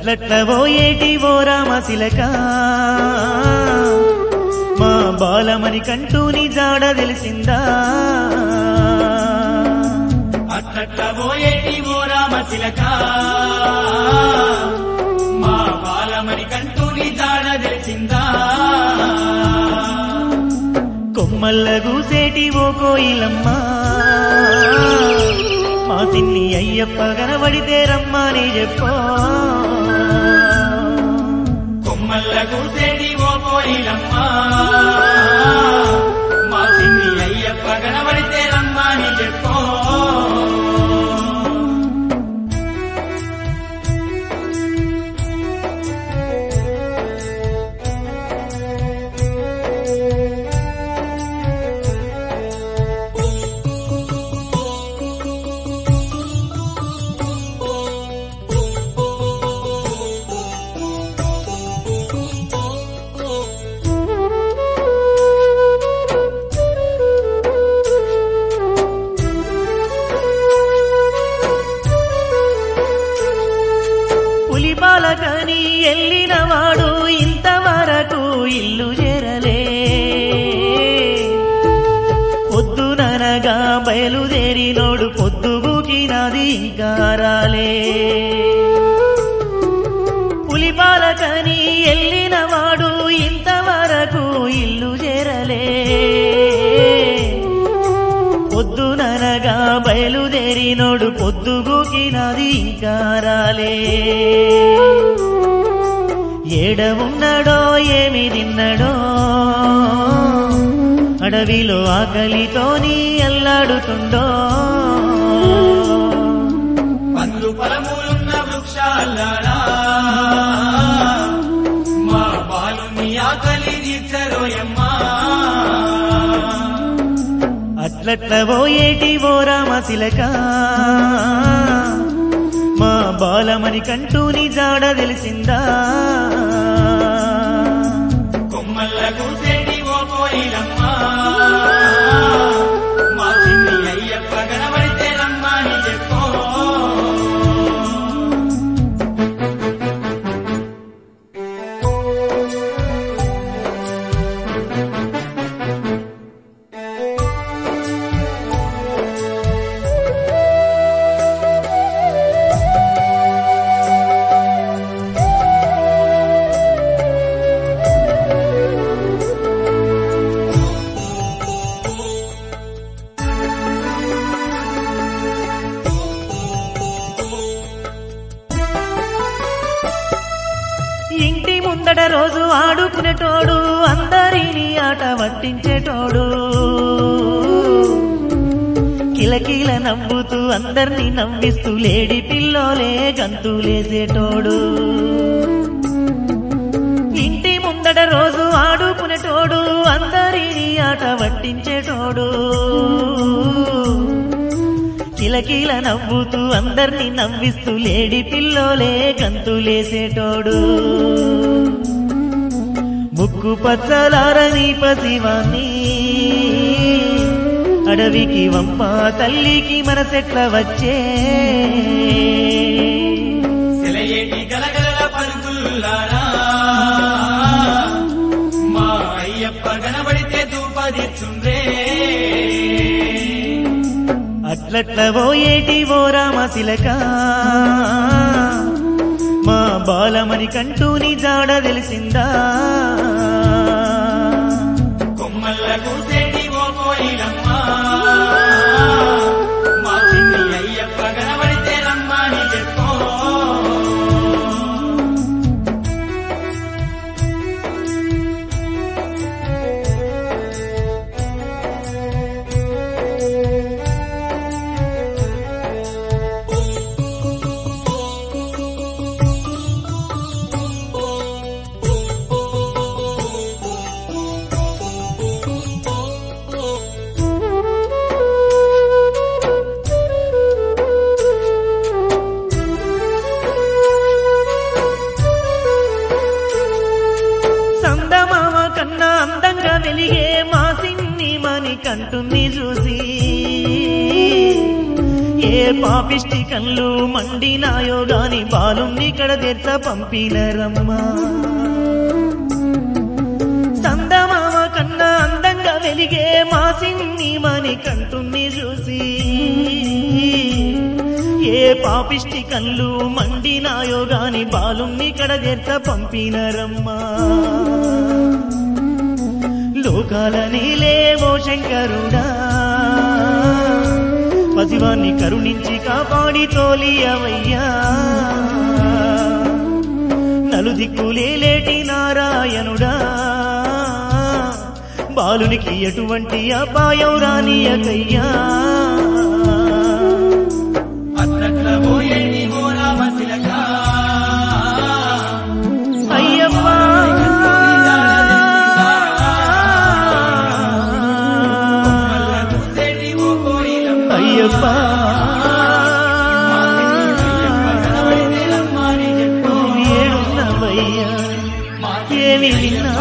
అట్లట్ల పోయేటి ఓ రామశిలక మా బాలమని కంటూ నీ జాడ తెలిసిందా అట్లట్ల పోయేటి ఓ రామ చిలక మా బాలమని కంటూ నీ జాడ తెలిసిందా కొమ్మల్ల గూసేటి ఓ కోయిలమ్మ మా సిన్ని అయ్యప్ప కనబడితే రమ్మని చెప్పో కొమ్మల్ల కూసేటి ఓ కోయిలమ్మ మా సిన్ని అయ్యప్ప కనబడితే రమ్మని చెప్పో పులిపాలకని ఎల్లిన వాడు ఇంతవరకు ఇల్లు చేరలే పొద్దుననగా బయలుదేరినోడు పొద్దుబూకినది ఇంకా రాలే పులిపాలకని ఎల్లిన వాడు ఇంతవరకు ఇల్లు చేరలే పొద్దుననగా బయలుదేరినోడు పొద్దుగూకినది ఇంకా రాలే ఏడ ఉన్నాడో ఏమి తిన్నాడో అడవిలో ఆకలితోని అల్లాడుతుండో పందు ఫలములున్న వృక్షాలారా మా బాలుని ఆకలి తీర్చరోయమ్మా అట్లట్ల పోయేటి ఓ రామశిలక మా బాలమని కంటూ నీ జాడ తెలిసిందా కొమ్మల్ల కూసేటి ఓ కోయిలమ్మ మా సిన్ని అయ్యప్ప కనబడితే రమ్మని చెప్పో ఇంటి ముందట రోజు ఆడుకునేటోడు అందరినీ ఆట పట్టించేటోడు కిలకిల నవ్వుతూ అందరినీ నవ్విస్తూ లేడి పిల్లోలే గంతులేసేటోడు ఇంటి ముందట రోజు ఆడుకునేటోడు అందరినీ ఆట పట్టించేటోడు కిలకిల నవ్వుతూ అందర్నీ నవ్విస్తూ లేడి పిల్లోలే గంతులేసేటోడు ముక్కు పచ్చలారని పసివాన్ని అడవికి వంప తల్లికి మనసెట్ల వచ్చే సెలయేటి గలగలల పలుకుల్లారా మా అయ్యప్ప కనబడితే దూపదిచ్చుండ్రే అట్లట్ల పోయేటి ఓ రామశిలక మా బాలమని కంటూ నీ జాడ తెలిసిందా కొమ్మల్ల కూసేటి ఓ కోయిలమ్మ మా చిన్ని అయ్యప్ప కనబడితే రమ్మని చెప్పో సందమామ కన్నా అందంగా వెలిగే మా సిన్ని మని కంటుని చూసి ఏ పాపిష్టి కళ్ళు మండినాయో గాని బాలుణ్ణి కడ తెర్చ పంపినరమ్మా సందమామ కన్నా అందంగా వెలిగే మా సిన్ని మని కంటుని చూసి ఏ పాపిష్టి కళ్ళు మండినాయో గాని బాలుణ్ణి కడ తెర్చ పంపినరమ్మా లోకాల నీలేవో శంకరుడా పసివాన్ని కరుణించి కాపాడి తోలియవయ్యా నలుదిక్కులేలేటి నారాయణుడా బాలునికి ఎటువంటి అపాయం రానియకయ్యా అట్లట్ల పోయేటి ఓ రామశిలక అయ్యప్పా మల్ల చూసేటి ఓ కోయిలమ్మ అయ్యప్పా కనబడితే రమ్మని చెప్పు ఏడున్నవయ్యా ఏమి విన్నా